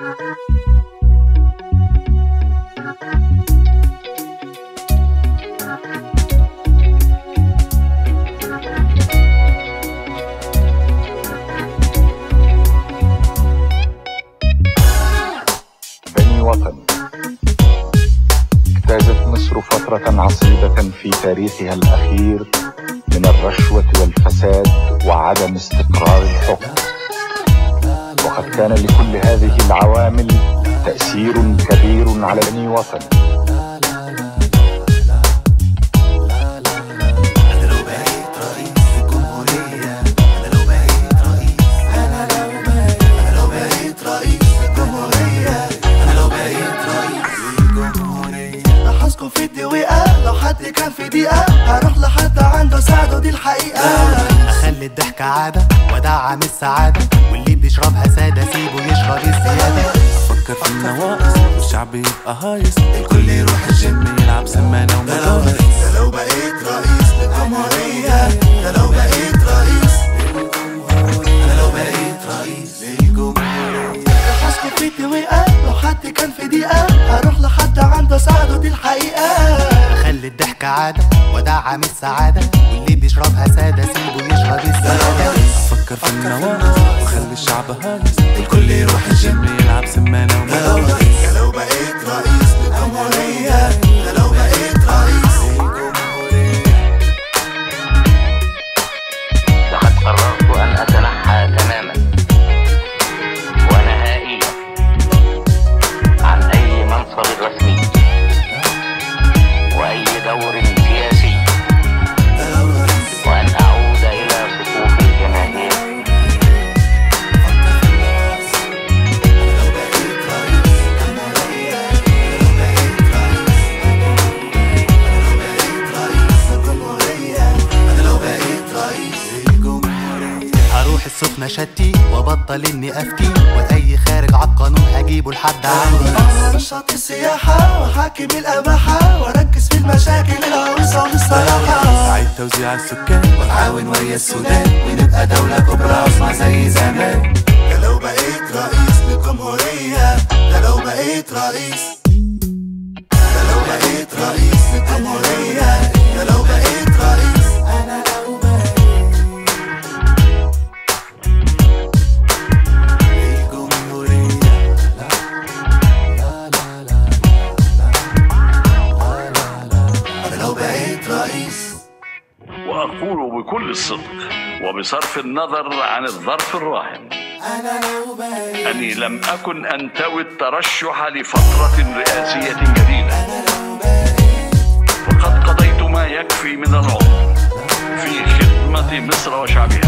بني وطن اجتازت مصر فترة عصيبة في تاريخها الأخير من الرشوة والفساد وعدم استقرار الحكم وقد كان لكل هذه العوامل تأثير كبير على بني وطن انا لو بقيت رئيس الجمهورية انا لو بقيت رئيس انا لو بقيت انا لو بقيت رئيس الجمهورية انا لو بقيت رئيس الجمهورية هحاسكم في الدقيقة لو حد كان في دقيقة هروح لحد عنده ساعده دي الحقيقة اخلي الضحك عادة وادعم السعادة واللي بيشربها سادة سيبه يشرب الزيادة فكر في النواقص والشعب يبقى هايص الكل يروح الجيم يلعب سمانة ومدارس ده لو بقيت رئيس للجمهورية ده لو بقيت رئيس انا لو بقيت رئيس للجمهورية هحاسكم في الدقيقة لو حد كان في دقيقة هروح لحد عنده ساعده دي الحقيقة اخلي الضحك عادة وادعم السعادة واللي بيشربها سادة سيبه يشرب الزيادة فكر في النواقص وخلي الشعب هايص الكل يروح الجيم يلعب سمانة ومدارس ده لو بقيت رئيس للجمهورية ده لو بقيت رئيس لقد قررت أن أتنحى تماما ونهائيا عن أي منصب رسمي وأي دور سياسي وأن أعود إلى صفوف الجماهير هروح السخنة شتي وبطل اني افتي واي خارج عالقانون هجيبه لحد عندي انا نشاط السياحة وحاكم الاباحة واركز في المشاكل العويصة والصراحة أعيد توزيع السكان واتعاون ويا السودان ونبقى دولة كبرى عظمى زي زمان ده لو بقيت رئيس للجمهورية ده لو بقيت رئيس ده لو بقيت رئيس للجمهورية ده لو بقيت رئيس انا لو بقيت الجمهورية انا لو بقيت رئيس وأقول بكل الصدق وبصرف النظر عن الظرف الراهن انا لو بقيت أني لم أكن أنتوي الترشح لفترة رئاسية جديدة فقد قضيت ما يكفي من العمر في خدمة مصر وشعبها